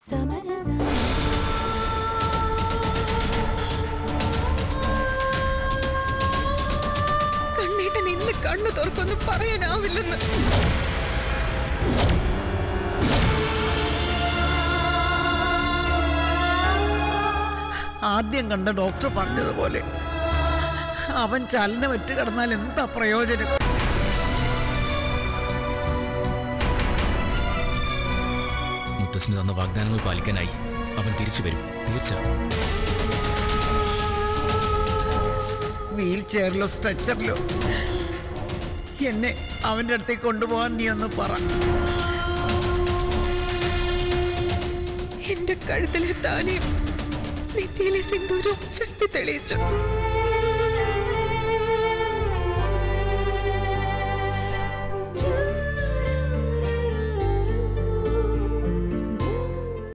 കണ്ണേട്ടൻ ഇന്ന് കണ്ണു തുറക്കൊന്ന് പറയാനാവില്ലെന്ന് ആദ്യം കണ്ട ഡോക്ടർ പറഞ്ഞതുപോലെ അവൻ ചലനമറ്റ് കിടന്നാൽ എന്താ പ്രയോജനം മുത്തശ്ശന് തന്ന വാഗ്ദാനങ്ങൾ പാലിക്കാനായി അവൻ തിരിച്ചു വരും തീർച്ച വീൽ ചെയറിലോ സ്ട്രെച്ചറിലോ എന്നെ അവൻ്റെ അടുത്തേക്ക് കൊണ്ടുപോകാൻ നീ ഒന്ന് പറ എന്റെ കഴുത്തിലെ താലിയും നെറ്റിയിലെ സിന്ദൂരവും ശക്തി തെളിയിച്ചു